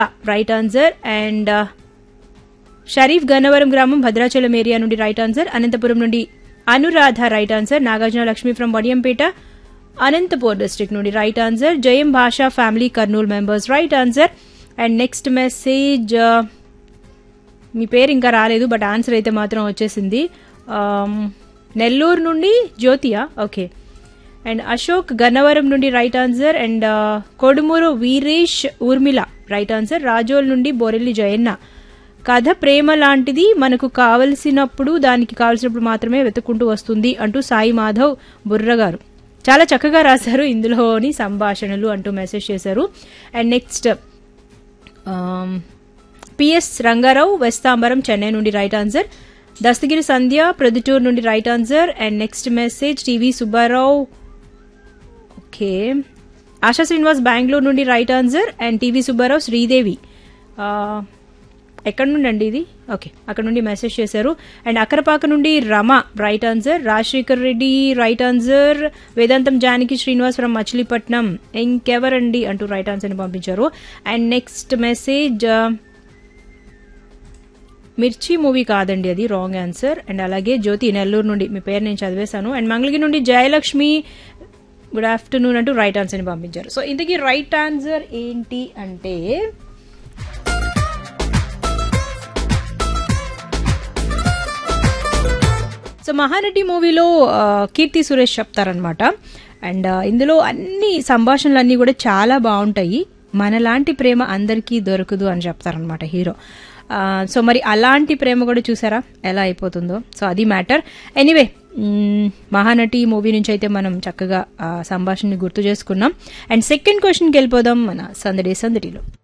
right answer and Sharif Gannavaram గ్రామం Bhadrachalam area నుండి right answer Anantapuram నుండి Anuradha right answer Nagarjuna Lakshmi from Vadiyampeta Anantapur district నుండి right answer Jayam Bhasha family Kurnool members right answer and next message మీ పేరు ఇంకా రాలేదు బట్ ఆన్సర్ అయితే మాత్రం వచ్చేసింది Um, నెల్లూరు నుండి జ్యోతియా ఓకే అండ్ అశోక్ గన్నవరం నుండి right answer and Kodumuru Veeresh Urmila right answer Rajole నుండి బోరెల్లి జయన్న కథ ప్రేమ లాంటిది మనకు కావలసినప్పుడు దానికి కావలసినప్పుడు మాత్రమే వెతుక్కుంటూ వస్తుంది అంటూ సాయి మాధవ్ బుర్ర గారు చాలా చక్కగా రాశారు ఇందులోని సంభాషణలు అంటూ మెసేజ్ చేశారు and next PS Rangarao Vestambaram Chennai నుండి రైట్ ఆన్సర్ దస్తగిరి సంధ్య ప్రొద్దుటూరు నుండి right answer and next message TV Subbarao okay Asha Srinivas Bengaluru నుండి right answer and TV Subbarao Sridevi ఆ, ఎక్కడ నుండి అండి ఇది ఓకే అక్కడ నుండి మెసేజ్ చేశారు అండ్ అక్కరపాక నుండి Rama right answer Rajasekhar Reddy right answer Vedantam Janaki Srinivas from Machilipatnam ఇంకెవరండి అంటూ రైట్ ఆన్సర్ని పంపించారు and next message Mirchi movie కాదండి అది రాంగ్ ఆన్సర్ అండ్ అలాగే జ్యోతి నెల్లూరు నుండి మీ పేరు నేను చదివేశాను అండ్ మంగళగిరి నుండి జయలక్ష్మి గుడ్ ఆఫ్టర్నూన్ అంటూ రైట్ ఆన్సర్ని పంపించారు సో ఇంతకీ రైట్ ఆన్సర్ ఏంటి అంటే సో మహానటి మూవీలో ఆ, కీర్తి సురేష్ చెప్తారనమాట అండ్ ఆ, ఇందులో అన్ని సంభాషణలు అన్నీ కూడా చాలా బాగుంటాయి మనలాంటి ప్రేమ అందరికీ దొరకదు అని చెప్తారనమాట హీరో ఆ, సో మరి అలాంటి ప్రేమ కూడా చూసారా ఎలా అయిపోతుందో సో అది matter anyway hmm, Mahanati movie నుంచి అయితే మనం చక్కగా ఆ సంభాషణని గుర్తు చేసుకున్నాం అండ్ సెకండ్ క్వశ్చన్కి వెళ్ళిపోదాం మన సందడి సందడిలో